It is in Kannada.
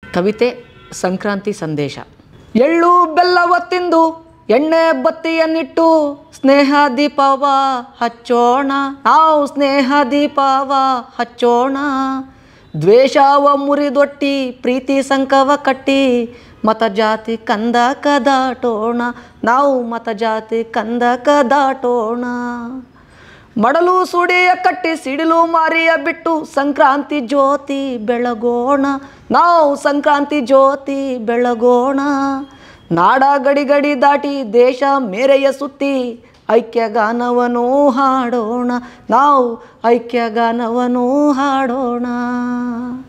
ಕವಿತೆ ಸಂಕ್ರಾಂತಿ ಸಂದೇಶ ಎಳ್ಳು ಬೆಲ್ಲವ ತಿಂದು ಎಣ್ಣೆ ಬತ್ತಿಯನ್ನಿಟ್ಟು ಸ್ನೇಹ ದೀಪವ ಹಚ್ಚೋಣ ನಾವು ಸ್ನೇಹ ದೀಪವ ಹಚ್ಚೋಣ ದ್ವೇಷವ ಮುರಿದೊಟ್ಟಿ ಪ್ರೀತಿ ಸಂಕವ ಕಟ್ಟಿ ಮತ ಜಾತಿ ಕಂದಕ ದಾಟೋಣ ನಾವು ಮತ ಜಾತಿ ಕಂದಕ ದಾಟೋಣ ಮಡಲು ಸುಡಿಯ ಕಟ್ಟಿ ಸಿಡಿಲು ಮಾರಿಯ ಬಿಟ್ಟು ಸಂಕ್ರಾಂತಿ ಜ್ಯೋತಿ ಬೆಳಗೋಣ ನಾವು ಸಂಕ್ರಾಂತಿ ಜ್ಯೋತಿ ಬೆಳಗೋಣ ನಾಡ ಗಡಿ ಗಡಿ ದಾಟಿ ದೇಶ ಮೇರೆಯ ಸುತ್ತಿ ಐಕ್ಯ ಗಾನವನ್ನು ಹಾಡೋಣ ನಾವು ಐಕ್ಯ ಗಾನವನ್ನು ಹಾಡೋಣ